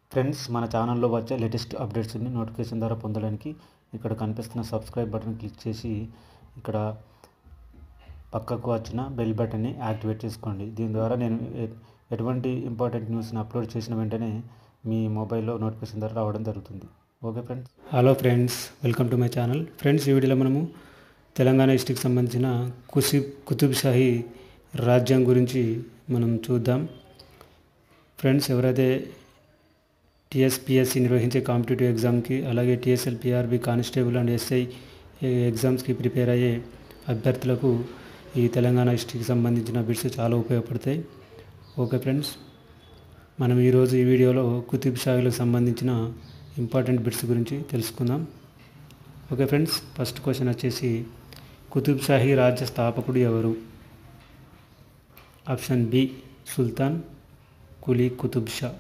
friends మన ఛానల్లో వచ్చే లేటెస్ట్ అప్డేట్స్ని నోటిఫికేషన్ ద్వారా పొందడానికి ఇక్కడ కనిపిస్తున్న సబ్స్క్రైబ్ బటన్ క్లిక్ చేసి ఇక్కడ పక్కకు వచ్చిన బెల్ బటన్ని యాక్టివేట్ చేసుకోండి దీని ద్వారా నేను ఎ- ఎటువంటి ఇంపార్టెంట్ న్యూస్ని అప్లోడ్ చేసిన వెంటనే మీ మొబైల్లో నోటిఫికేషన్ ద్వారా రావడం జరుగుతుంది okay friends hello friends welcome to my channel friends ఈ వీడియోలో మనము తెలంగాణ డిస్టిక్ సంబంధించిన కుసి కుతుబ్ షాహీ రాజ్యం గురించి మనం చూద్దాం ఫ్రెండ్స్ ఎవరైతే టీఎస్పిఎస్సి నిర్వహించే కాంపిటేటివ్ ఎగ్జామ్కి అలాగే TSL PRB constable and SI ఎగ్జామ్స్కి ప్రిపేర్ అయ్యే అభ్యర్థులకు ఈ తెలంగాణ హిస్టరీకి సంబంధించిన బిట్స్ చాలా ఉపయోగపడతాయి ఓకే ఫ్రెండ్స్ మనం ఈరోజు ఈ వీడియోలో కుతుబ్ షాహీలకు సంబంధించిన ఇంపార్టెంట్ బిట్స్ గురించి తెలుసుకుందాం ఓకే ఫ్రెండ్స్ ఫస్ట్ క్వశ్చన్ వచ్చేసి కుతుబ్ షాహీ రాజ్య స్థాపకుడు ఎవరు option B Sultan Quli Qutub Shah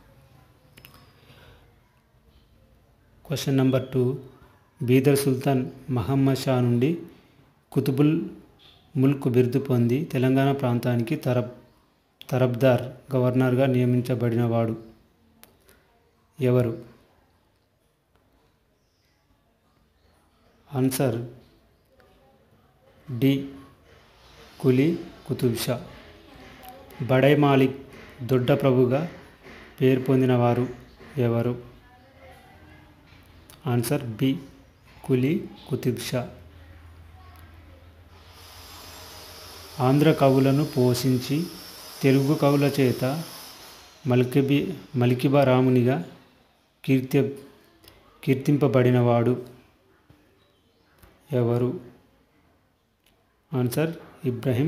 question number two Bidar Sultan Mohammed Shah నుండి కుతుబుల్ ముల్క్ బిరుదు పొంది తెలంగాణ ప్రాంతానికి తరబ్ తరబ్దార్ గవర్నర్గా నియమించబడినవాడు ఎవరు ఆన్సర్ డి కులీ కుతుబ్ షా బడై మాలిక్ దొడ్డ ప్రభుగా పేరు పొందినవారు ఎవరు ఆన్సర్ బి కులీ కుతుబ్ షా ఆంధ్ర కవులను పోషించి తెలుగు కవుల చేత మల్కిబి మలికిబా రామునిగా కీర్తి కీర్తింపబడినవాడు ఎవరు ఆన్సర్ ఇబ్రహీం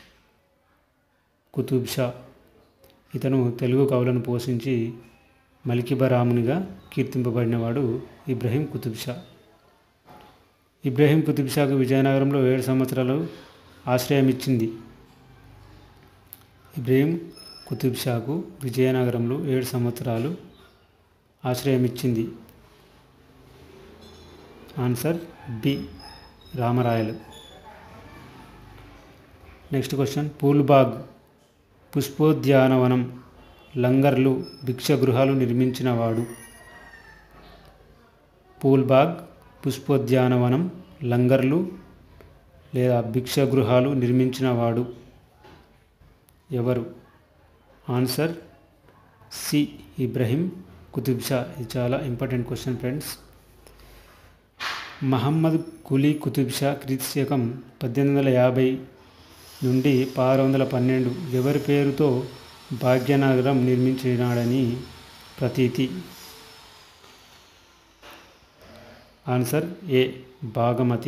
కుతుబ్ షా ఇతను తెలుగు కవులను పోషించి మలికిబా రామునిగా కీర్తింపబడినవాడు ఇబ్రహీం కుతుబ్ షా ఇబ్రహీం కుతుబ్ షాకు విజయనగరంలో ఏడు సంవత్సరాలు ఆశ్రయం ఇచ్చింది ఇబ్రహీం కుతుబ్ షాకు విజయనగరంలో ఏడు సంవత్సరాలు ఆశ్రయం ఇచ్చింది answer B Ramarayalu next question Phoolbagh పుష్పోద్యానవనం లంగర్లు భిక్షగృహాలు నిర్మించినవాడు పూల్బాగ్ పుష్పోద్యానవనం లంగర్లు లేదా భిక్షగృహాలు నిర్మించినవాడు ఎవరు ఆన్సర్ సి ఇబ్రహీం కుతుబ్ షా ఇది చాలా important question friends Mohammed Quli Qutub Shah క్రీస్తు శకం పద్దెనిమిది వందల యాభై నుండి పదహారు వందల పన్నెండు ఎవరి పేరుతో భాగ్యనగరం నిర్మించినాడని ప్రతీతి answer A Bhagmati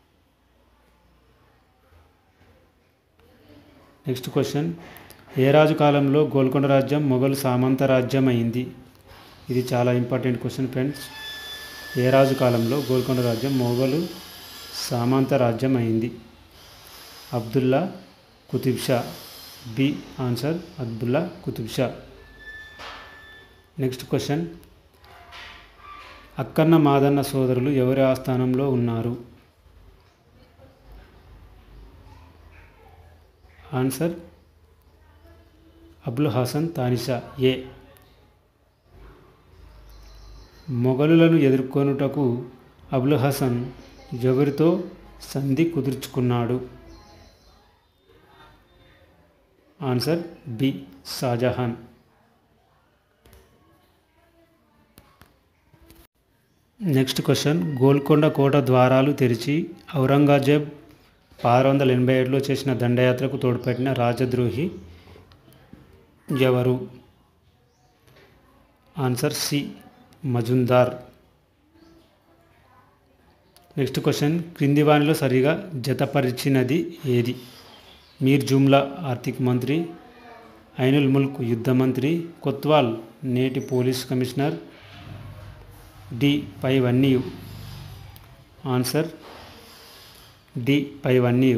next question ఏ రాజు కాలంలో గోల్కొండ రాజ్యం మొఘల్ సామంత రాజ్యం అయింది ఇది చాలా ఇంపార్టెంట్ క్వశ్చన్ ఫ్రెండ్స్ ఏ రాజు కాలంలో గోల్కొండ రాజ్యం మొఘలు సామంత రాజ్యం అయింది Abdullah Qutub Shah B answer Abdullah Qutub Shah next question Akkanna Madanna సోదరులు ఎవరి ఆస్థానంలో ఉన్నారు ఆన్సర్ అబుల్ హాసన్ తానిషా ఏ మొఘలులను ఎదుర్కొనుటకు అబుల్ హసన్ ఎవరితో సంధి కుదుర్చుకున్నాడు answer B Shahjahan next question Golconda కోట ద్వారాలు తెరిచి ఔరంగజేబ్ ఆరు వందల ఎనభై ఏడులో చేసిన దండయాత్రకు తోడ్పడిన రాజద్రోహి ఎవరు answer C Majumdar next question క్రింది వానిలో సరిగా జతపరిచినది ఏది మీర్ జుమ్లా ఆర్థిక మంత్రి ఐనుల్ ముల్క్ యుద్ధ మంత్రి కొత్వాల్ నేటి పోలీస్ కమిషనర్ డి పైవన్నీ ఆన్సర్ డి పైవన్నీ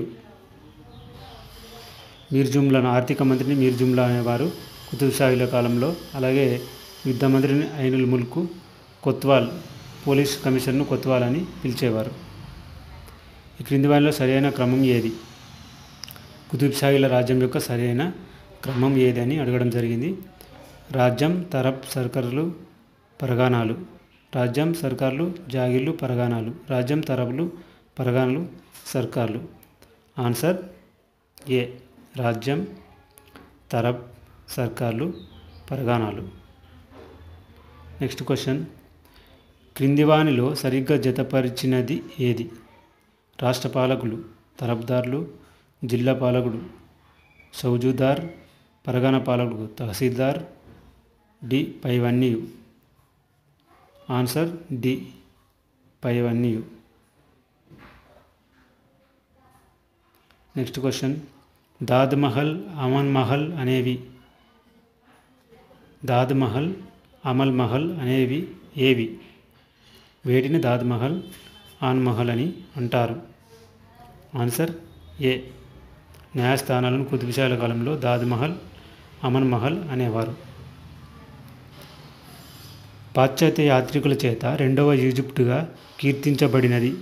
మీర్ జుమ్లాను ఆర్థిక మంత్రిని మీర్ జుమ్లా అనేవారు కుతుబ్ షాహీల కాలంలో అలాగే యుద్ధ మంత్రిని ఐనుల్ ముల్క్ కొత్వాల్ పోలీస్ కమిషనర్ను కొత్వాల్ అని పిలిచేవారు ఈ క్రింది వారిలో సరైన క్రమం ఏది కుతుబ్ షాహీల రాజ్యం యొక్క సరైన క్రమం ఏది అని అడగడం జరిగింది రాజ్యం తరబ్ సర్కార్లు పరగానాలు రాజ్యం సర్కార్లు జాగీర్లు పరగానాలు రాజ్యం తరబులు పరగానాలు సర్కార్లు ఆన్సర్ ఏ రాజ్యం తరబ్ సర్కార్లు పరగానాలు నెక్స్ట్ క్వశ్చన్ క్రింది వానిలో సరిగ్గా జతపరిచినది ఏది రాష్ట్ర పాలకులు తరఫ్దార్లు జిల్లా పాలకుడు సౌజుదార్ పరగణ పాలకుడు తహసీల్దార్ డి పైవన్నీయు ఆన్సర్ డి పైవన్నీయు నెక్స్ట్ క్వశ్చన్ దాద్ మహల్ అమన్ మహల్ అనేవి దాద్ మహల్ అమల్ మహల్ అనేవి ఏవి వేటిని దాద్ మహల్ ఆన్ మహల్ అని అంటారు ఆన్సర్ ఏ న్యాయస్థానాలను కుతుబుషాల కాలంలో దాద్ మహల్ అమన్ మహల్ అనేవారు పాశ్చాత్య యాత్రికుల చేత రెండవ ఈజిప్టుగా కీర్తించబడినది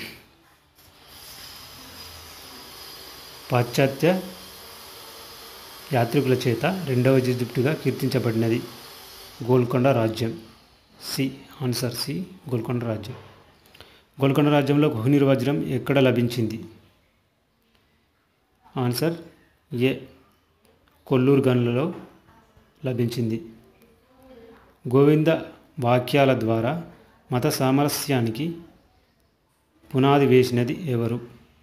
పాశ్చాత్య యాత్రికుల చేత రెండవ ఈజిప్టుగా కీర్తించబడినది గోల్కొండ రాజ్యం సి ఆన్సర్ సి గోల్కొండ రాజ్యం గోల్కొండ రాజ్యంలో కోహినూర్ వజ్రం ఎక్కడ లభించింది ఆన్సర్ ఏ కొల్లూరు గనులలో లభించింది గోవింద వాక్యాల ద్వారా మత సామరస్యానికి పునాది వేసినది ఎవరు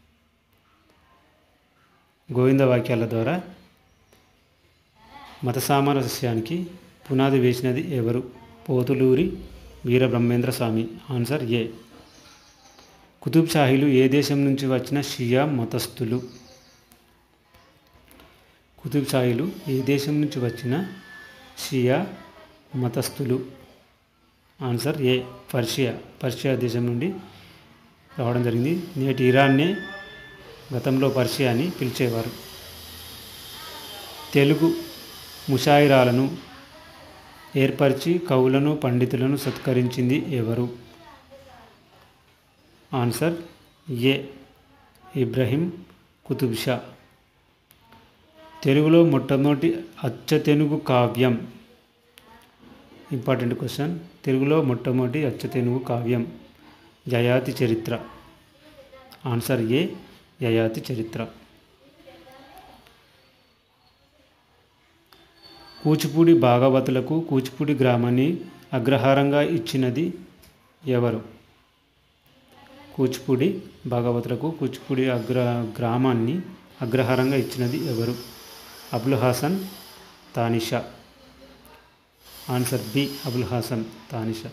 గోవింద వాక్యాల ద్వారా మత సామరస్యానికి పునాది వేసినది ఎవరు పోతులూరి వీరబ్రహ్మేంద్ర స్వామి ఆన్సర్ ఏ కుతుబ్ షాహీలు ఏ దేశం నుంచి వచ్చిన షియా మతస్థులు కుతుబ్ షాహీలు ఏ దేశం నుంచి వచ్చిన షియా మతస్థులు ఆన్సర్ ఏ పర్షియా పర్షియా దేశం నుండి రావడం జరిగింది నేటి ఇరాన్నే గతంలో పర్షియా అని పిలిచేవారు తెలుగు ముషాయిరాలను ఏర్పరిచి కవులను పండితులను సత్కరించింది ఎవరు ఆన్సర్ ఏ ఇబ్రహీం కుతుబ్ షా తెలుగులో మొట్టమొదటి అచ్చతెనుగు కావ్యం ఇంపార్టెంట్ క్వశ్చన్ తెలుగులో మొట్టమొదటి అచ్చతెనుగు కావ్యం యయాతి చరిత్ర ఆన్సర్ ఏ యయాతి చరిత్ర కూచిపూడి భాగవతులకు కూచిపూడి గ్రామాన్ని అగ్రహారంగా ఇచ్చినది ఎవరు కూచిపూడి భాగవతులకు కూచిపూడి అగ్ర గ్రామాన్ని అగ్రహారంగా ఇచ్చినది ఎవరు Abul Hasan Tanisha answer B Abul Hasan Tanisha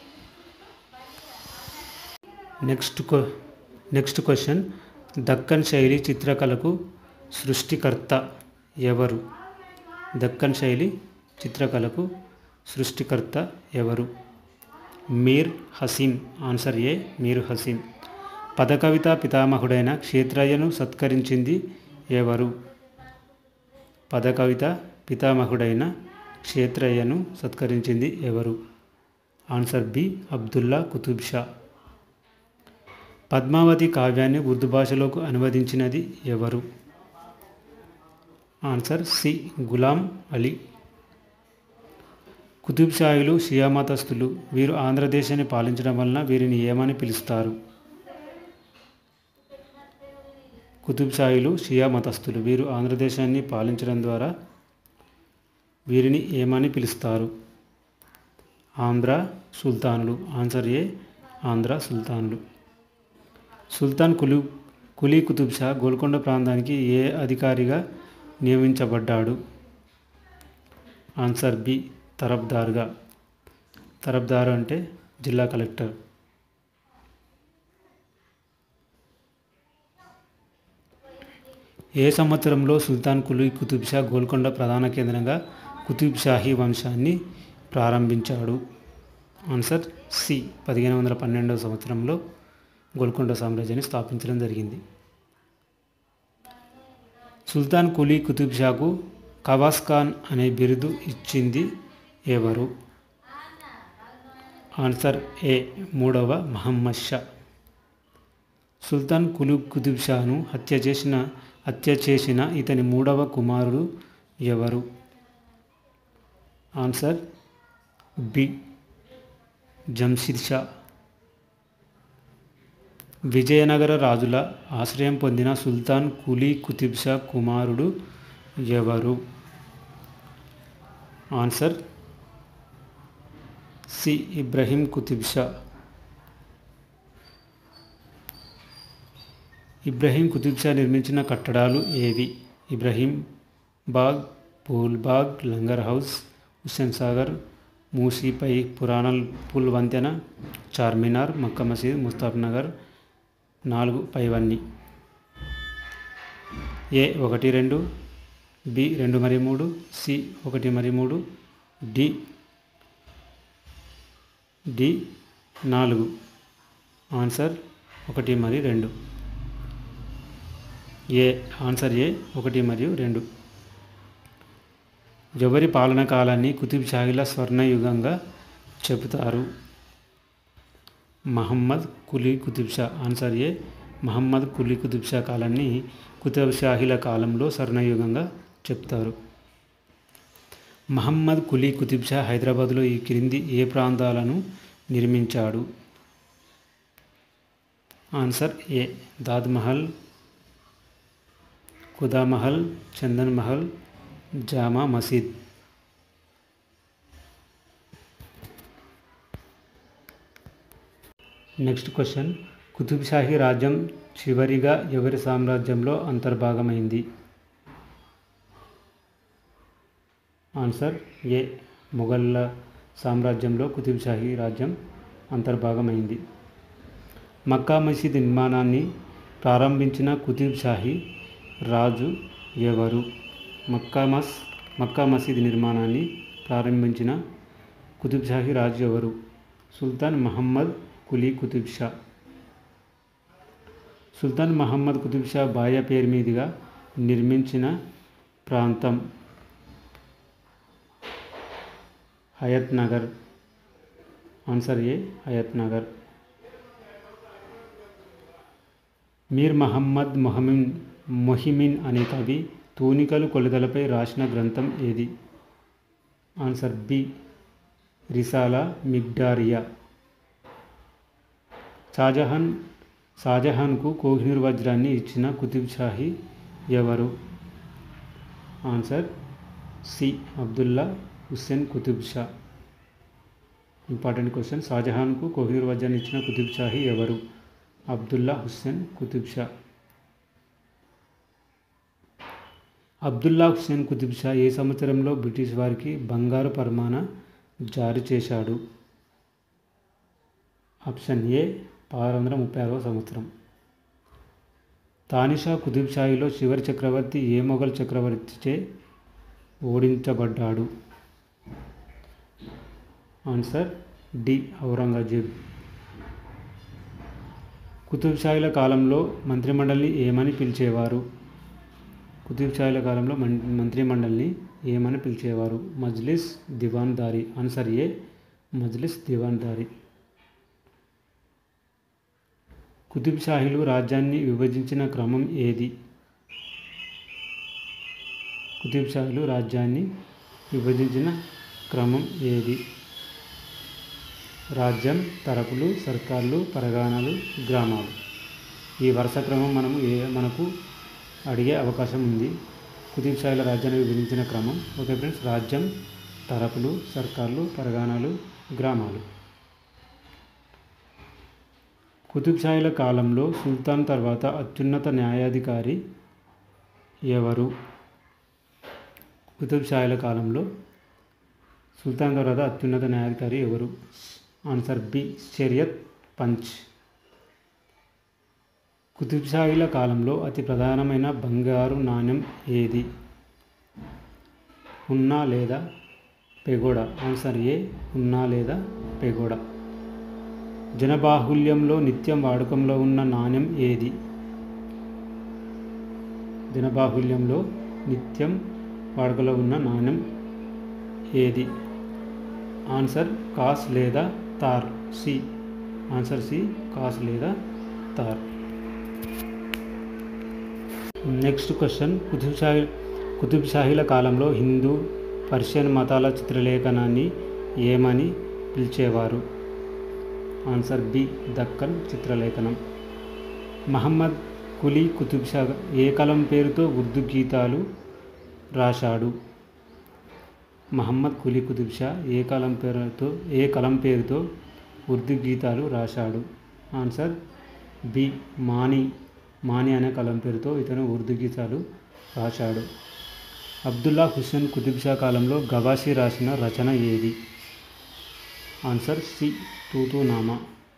next క్వ నెక్స్ట్ క్వశ్చన్ దక్కన్ శైలి చిత్రకళకు సృష్టికర్త ఎవరు దక్కన్ శైలి చిత్రకళకు సృష్టికర్త ఎవరు మీర్ హసీం ఆన్సర్ ఏ మీర్ హసీం పదకవిత పితామహుడైన క్షేత్రయ్యను సత్కరించింది ఎవరు పదకవిత పితామహుడైన క్షేత్రయ్యను సత్కరించింది ఎవరు ఆన్సర్ బి అబ్దుల్లా కుతుబ్ షా పద్మావతి కావ్యాన్ని ఉర్దూ భాషలోకి అనువదించినది ఎవరు ఆన్సర్ సి గులాం అలీ కుతుబ్ షాహీలు షియా మతస్థులు వీరు ఆంధ్రదేశాన్ని పాలించడం వలన వీరిని ఏమని పిలుస్తారు కుతుబ్ షాహీలు షియా మతస్థులు వీరు ఆంధ్రదేశాన్ని పాలించడం ద్వారా వీరిని ఏమని పిలుస్తారు ఆంధ్ర సుల్తానులు ఆన్సర్ ఏ ఆంధ్ర సుల్తానులు సుల్తాన్ కులు కులీ కుతుబ్ షా గోల్కొండ ప్రాంతానికి ఏ అధికారిగా నియమించబడ్డాడు ఆన్సర్ బి తరఫ్దార్గా తరఫ్దారు అంటే జిల్లా కలెక్టర్ ఏ సంవత్సరంలో సుల్తాన్ కులీ కుతుబ్ షా గోల్కొండ ప్రధాన కేంద్రంగా కుతుబ్ షాహీ వంశాన్ని ప్రారంభించాడు ఆన్సర్ సి పదిహేను వందల పన్నెండవ సంవత్సరంలో గోల్కొండ సామ్రాజ్యాన్ని స్థాపించడం జరిగింది సుల్తాన్ కులీ కుతుబ్ షాకు కవాస్ ఖాన్ అనే బిరుదు ఇచ్చింది ఎవరు ఆన్సర్ ఏ మూడవ మహమ్మద్ షా సుల్తాన్ కులీ కుతుబ్ షాను హత్య చేసిన హత్య చేసిన ఇతని మూడవ కుమారుడు ఎవరు ఆన్సర్ బి జంషిద్ షా విజయనగర రాజుల ఆశ్రయం పొందిన సుల్తాన్ కులీ కుతుబ్ షా కుమారుడు ఎవరు ఆన్సర్ సి ఇబ్రహీం కుతుబ్ షా ఇబ్రహీం కుతుబ్ షా నిర్మించిన కట్టడాలు ఏవి ఇబ్రహీం బాగ్ పూల్ బాగ్ లంగర్ హౌస్ హుస్సేన్ సాగర్ మూసీపై పురాణ పుల్ వంతెన చార్మినార్ మక్క మసీద్ ముస్తాఫ్ నగర్ నాలుగు పైవన్నీ ఏ ఒకటి రెండు బి రెండు మరి మూడు సి ఒకటి మరి మూడు డి డి నాలుగు ఆన్సర్ ఒకటి మరి రెండు ఏ ఆన్సర్ ఏ ఒకటి మరియు రెండు ఎవరి పాలన కాలాన్ని కుతుబ్ షాహీల స్వర్ణయుగంగా చెబుతారు మహమ్మద్ కులీ కుతుబ్ షా ఆన్సర్ ఏ మహమ్మద్ కులీ కుతుబ్ షా కాలాన్ని కుతుబ్ షాహీల కాలంలో స్వర్ణయుగంగా చెప్తారు మహమ్మద్ కులీ కుతుబ్ షా హైదరాబాద్లో ఈ క్రింది ఏ ప్రాంతాలను నిర్మించాడు answer A Dadmahal Khudamahal Chandan Mahal Jama Masjid next question Qutub Shahi రాజ్యం చివరిగా ఎవరి సామ్రాజ్యంలో అంతర్భాగమైంది ఆన్సర్ ఏ మొఘల్ల సామ్రాజ్యంలో కుతుబ్ షాహీ రాజ్యం అంతర్భాగమైంది మక్కా మసీద్ నిర్మాణాన్ని ప్రారంభించిన కుతుబ్ షాహీ రాజు ఎవరు మక్కా మస్ మక్కా మసీద్ నిర్మాణాన్ని ప్రారంభించిన కుతుబ్ షాహీ రాజు ఎవరు సుల్తాన్ మహమ్మద్ కులీ కుతుబ్ షా సుల్తాన్ మహమ్మద్ కుతుబ్ షా భార్య పేరు మీదుగా నిర్మించిన ప్రాంతం హయత్ నగర్ ఆన్సర్ ఏ హయత్ నగర్ మీర్ మహమ్మద్ మొహమిన్ మొహిమిన్ అనే కవి తూనికలు కొలతలపై రాసిన గ్రంథం ఏది ఆన్సర్ బి రిసాలా మిగ్డారియా షాజహాన్ షాజహాన్కు కోహినూర్ వజ్రాన్ని ఇచ్చిన కుతుబ్ షాహీ ఎవరు answer C Abdullah Hussain Qutub Shah important question షాజహాన్కు కోహినూర్ వజ్రాన్ని ఇచ్చిన కుతుబ్ షాహీ ఎవరు అబ్దుల్లా హుస్సేన్ కుతుబ్ షా అబ్దుల్లా హుస్సేన్ కుతుబ్ షా ఏ సంవత్సరంలో బ్రిటిష్ వారికి బంగారు పరమానా జారీ చేశాడు ఆప్షన్ ఏ పదహారు వందల ముప్పై ఆరవ సంవత్సరం తానిషా కుతుబ్ షాహీలో చివరి చక్రవర్తి ఏ మొఘల్ చక్రవర్తిచే ఓడించబడ్డాడు ఆన్సర్ డి ఔరంగజేబ్ కుతుబ్ షాహీల కాలంలో మంత్రిమండలిని ఏమని పిలిచేవారు కుతుబ్ షాహీల కాలంలో మం మంత్రిమండలిని ఏమని పిలిచేవారు మజ్లిస్ దివాన్దారీ ఆన్సర్ ఏ మజ్లిస్ దివాన్దారీ కుతుబ్ షాహీలు రాజ్యాన్ని విభజించిన క్రమం ఏది కుతుబ్ షాహీలు రాజ్యాన్ని విభజించిన క్రమం ఏది రాజ్యం తరపులు సర్కార్లు పరగాణాలు గ్రామాలు ఈ వరుస క్రమం మనము ఏ మనకు అడిగే అవకాశం ఉంది కుతుబ్ షాహీల రాజ్యాన్ని విభజించిన క్రమం ఓకే ఫ్రెండ్స్ రాజ్యం తరపులు సర్కార్లు పరగాణాలు గ్రామాలు కుతుబ్ షాహీల కాలంలో సుల్తాన్ తర్వాత అత్యున్నత న్యాయాధికారి ఎవరు కుతుబ్ షాహీల కాలంలో సుల్తాన్ తర్వాత అత్యున్నత న్యాయాధికారి ఎవరు ఆన్సర్ బి షరియత్ పంచ్ కుతుబ్ షాహీల కాలంలో అతి ప్రధానమైన బంగారు నాణ్యం ఏది ఉన్నా లేదా పెగోడా ఆన్సర్ ఏ ఉన్నా లేదా పెగోడా జనబాహుల్యంలో నిత్యం వాడుకంలో ఉన్న నాణ్యం ఏది జనబాహుల్యంలో నిత్యం వాడుకలో ఉన్న నాణ్యం ఏది ఆన్సర్ కాస్ లేదా Tar C answer C Khas లేదా తార్ నెక్స్ట్ క్వశ్చన్ కుతుబ్ షాహీ కుతుబ్ షాహీల కాలంలో హిందూ పర్షియన్ మతాల చిత్రలేఖనాన్ని ఏమని పిలిచేవారు ఆన్సర్ బి దక్కన్ చిత్రలేఖనం మహమ్మద్ కులీ కుతుబ్ షా ఏ కలం పేరుతో ఉర్దూ గీతాలు రాశాడు మహమ్మద్ కులీ కుతుబ్ షా ఏ కలం పేరుతో ఏ కలం పేరుతో ఉర్దూ గీతాలు రాశాడు ఆన్సర్ బి మాని మాని అనే కలం పేరుతో ఇతను ఉర్దూ గీతాలు రాశాడు అబ్దుల్లా హుస్సేన్ కుతుబ్ షా కాలంలో గవాసి రాసిన రచన ఏది ఆన్సర్ సి తూతునామా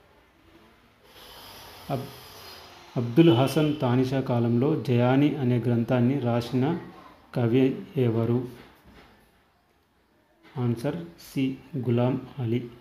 అబ్ అబ్దుల్ హసన్ తానిషా కాలంలో జయాని అనే గ్రంథాన్ని రాసిన కవి ఎవరు ఆన్సర్ సి గులాం అలీ